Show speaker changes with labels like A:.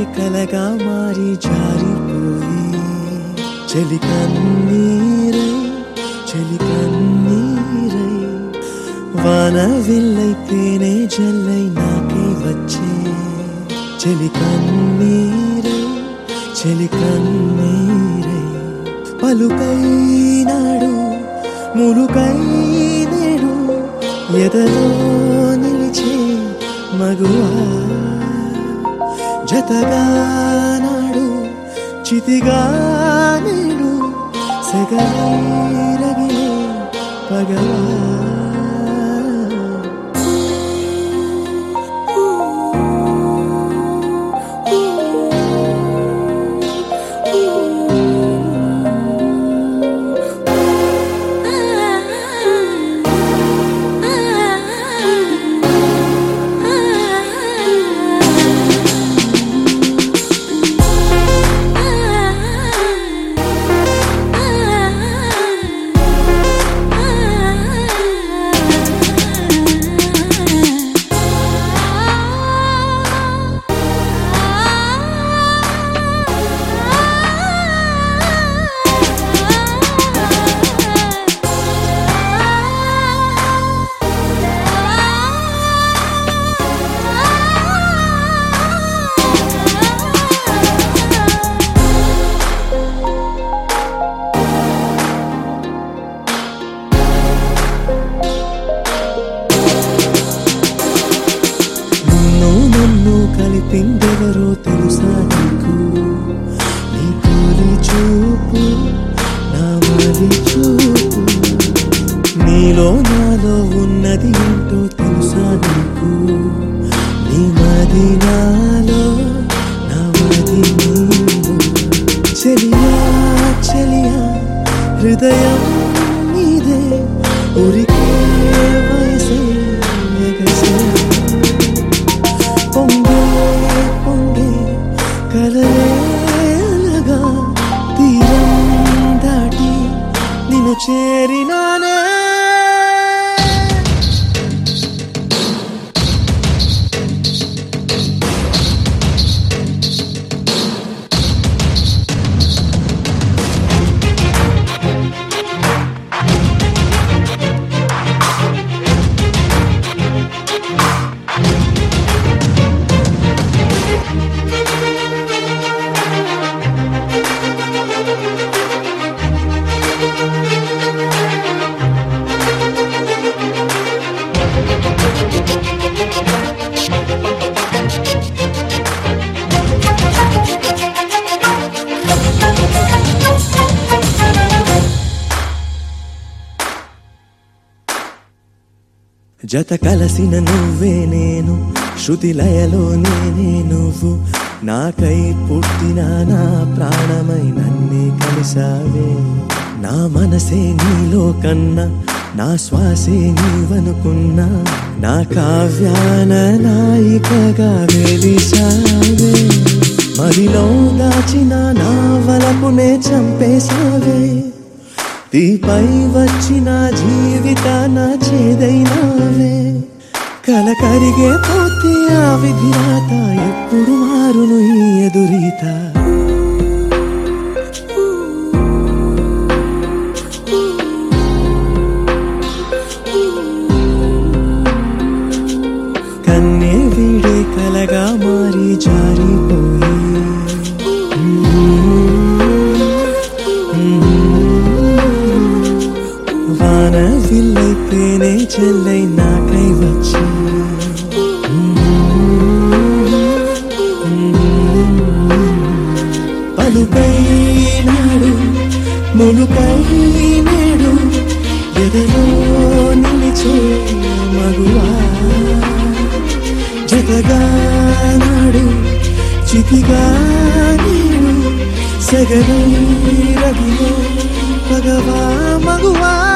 A: కలగా మారి జారిపోయి చెలి కన్నీరై చెలి కన్నీరై వాన విల్లైతేనే జల్లై నాకే వచ్చే చెలి కన్నీరై చెలి కన్నీరై పలుకై నాడు ములుకై నేడు ఎదలో నిలిచే మగువా జతగా నాడు చితిగా నేడు సెగరగిలే పగవా నిన్ను నన్ను కలిపిందెవరో తెలుసా నీకు నీ తొలి చూపు నా మది చూపు నీలో నాలో ఉన్నది ఏంటో తెలుసా నీకు నీ మది నాలో నా మది నీలో చెలియా చెలియా హృదయం నీదే ఉరికే వయసే ఎగసే పొంగే పొంగే కలలే అలగా తీరం దాటి నిన్ను చేరినానే జత కలసిన నువ్వే నేను శృతి లయలో నేనే నువ్వు నాకై పుట్టిన నా ప్రాణమై నన్నే కలిసావే నా మనసే నీలో కన్నా నా శ్వాసే నీవనుకున్నా నా కావ్యాన నాయికగా వెలిసావే మదిలో దాచిన నా వలపునే చంపేశావే తీపై వచ్చిన జీవితాన చేదైనావే కల కరిగే పోతే ఆ విధిరాత ఎప్పుడు మారును ఈ ఎదురీత కన్నే వీడే కలగా మారి జారిపోయి వాన విల్లైతేనే చెల్లై నాకై వచ్చి పలుకై నాడు ములుకై నేడు ఎదలో నిలిచే మగువా జతగా నాడు చితిగా నీడు సెగరై రగిలే పగవా మగువా